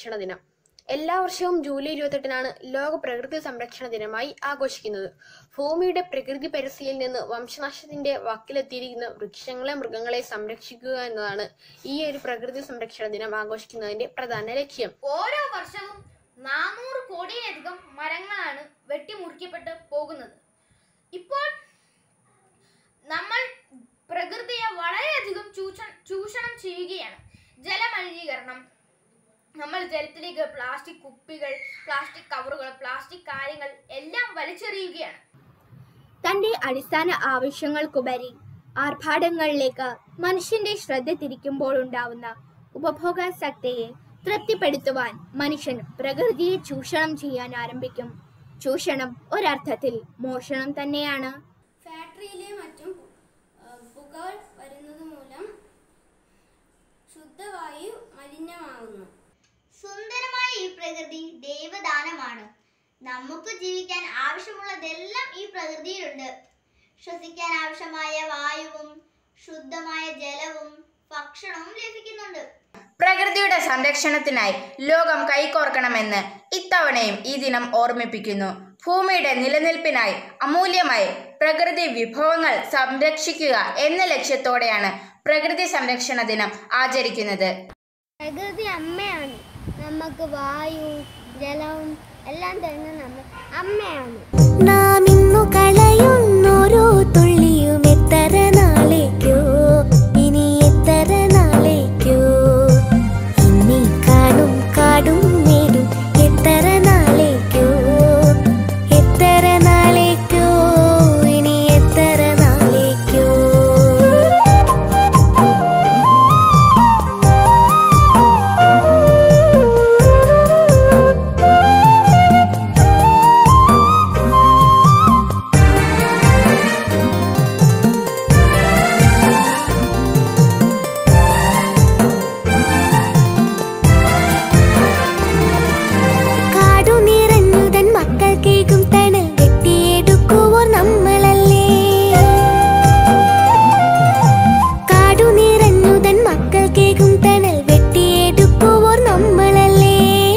സംരക്ഷണ ദിനം എല്ലാ വർഷവും ജൂലൈ ഇരുപത്തെട്ടിനാണ് ലോക പ്രകൃതി സംരക്ഷണ ദിനമായി ആഘോഷിക്കുന്നത് ഭൂമിയുടെ പ്രകൃതി പരിസ്ഥിതിയിൽ നിന്ന് വംശനാശത്തിന്റെ വക്കിലെത്തിയിരിക്കുന്ന വൃക്ഷങ്ങളെ മൃഗങ്ങളെ സംരക്ഷിക്കുക എന്നതാണ് ഈ ഒരു പ്രകൃതി സംരക്ഷണ ദിനം ആഘോഷിക്കുന്നതിന്റെ പ്രധാന ലക്ഷ്യം ഓരോ വർഷവും നാനൂറ് കോടിയിലധികം മരങ്ങളാണ് വെട്ടിമുറിക്കപ്പെട്ട് പോകുന്നത് ഇപ്പോൾ നമ്മൾ പ്രകൃതിയെ വളരെയധികം ചൂഷണം ചൂഷണം ചെയ്യുകയാണ് ജലമലിനീകരണം നമ്മൾ ജലത്തിലേക്ക് പ്ലാസ്റ്റിക് കുപ്പികൾ പ്ലാസ്റ്റിക് കവറുകൾ പ്ലാസ്റ്റിക് കാര്യങ്ങൾ എല്ലാം വലിച്ചെറിയുകയാണ് തന്റെ അടിസ്ഥാന ആവശ്യങ്ങൾക്കുപരി ആർഭാടങ്ങളിലേക്ക് മനുഷ്യന്റെ ശ്രദ്ധ തിരിക്കുമ്പോൾ ഉണ്ടാവുന്ന ഉപഭോഗാസക്തിയെ തൃപ്തിപ്പെടുത്തുവാൻ മനുഷ്യൻ പ്രകൃതിയെ ചൂഷണം ചെയ്യാൻ ആരംഭിക്കും ചൂഷണം ഒരർത്ഥത്തിൽ മോഷണം തന്നെയാണ് ഫാക്ടറിയിലെ മറ്റും ആ, പുകകൾ വരുന്നത് മൂലം ശുദ്ധവായു മലിനമാവുന്നു സുന്ദരമായ ഈ പ്രകൃതി ദൈവദാനമാണ് നമുക്ക് ജീവിക്കാൻ ആവശ്യമുള്ളതെല്ലാം ഈ പ്രകൃതിയിലുണ്ട് ശ്വസിക്കാൻ ആവശ്യമായ വായുവും ശുദ്ധമായ ജലവും ഭക്ഷണവും ലഭിക്കുന്നുണ്ട് പ്രകൃതിയുടെ സംരക്ഷണത്തിനായി ലോകം കൈകോർക്കണമെന്ന് ഇത്തവണയും ഈ ദിനം ഓർമ്മിപ്പിക്കുന്നു ഭൂമിയുടെ നിലനിൽപ്പിനായി അമൂല്യമായി പ്രകൃതി വിഭവങ്ങൾ സംരക്ഷിക്കുക എന്ന ലക്ഷ്യത്തോടെയാണ് പ്രകൃതി സംരക്ഷണ ദിനം ആചരിക്കുന്നത് പ്രകൃതി അമ്മയാണ് നമുക്ക് വായു ജലവും എല്ലാം തരുന്ന നമ്മ അമ്മയാണ് നാം ഇന്നു കളയുന്നോരോ തുള്ളിയും എത്ര നാളേക്കോ ഇനി എത്ര നാളേക്കോ ഇനി കാണും കാടും മേടും എത്ര നാളേക്കോ എത്ര നാളേക്കോ ഇനി എത്ര നാളേക്കോ കാടു നിറഞ്ഞുതൻ മക്കൾ കേൾക്കും തണൽ വെട്ടിയെടുക്കുവോർ നമ്മളല്ലേ കാടു നിറഞ്ഞുതൻ മക്കൾ കേൾക്കും തണൽ വെട്ടിയെടുക്കുവോർ നമ്മളല്ലേ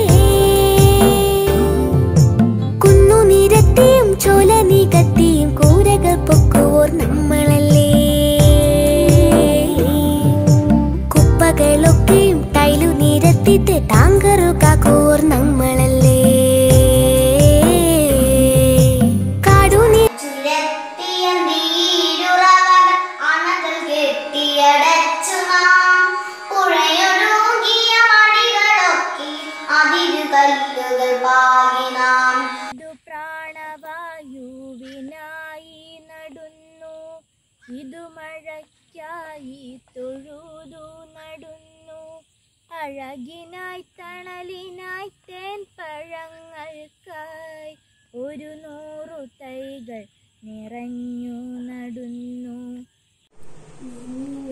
കുന്നു നിരത്തിയും ചോല നികത്തിയും കൂരകൾ പൊക്കുവോർ നമ്മളല്ലേ കുപ്പകളൊക്കെയും ടൈലു നിരത്തിട്ട് ടാങ്കറു കാക്കൂർ നമ്മളല്ലേ കാടു നീ ചുരത്തിയ നീരുറവകൾ അണകൾ കെട്ടിയടച്ചു നാം പുഴയൊഴുകിയ മടികളൊക്കെ അതിരുകല്ലുകൾ പാകി നാം ഇതു പ്രാണവായുവിനായി നടുന്നു ഇതു മഴയ്ക്കായി തൊഴുതു നടുന്നു അഴകിനായി തണലിനായി തേൻ പഴങ്ങൾക്കായി ഒരു നൂറു തൈകൾ നിറഞ്ഞു നടുന്നു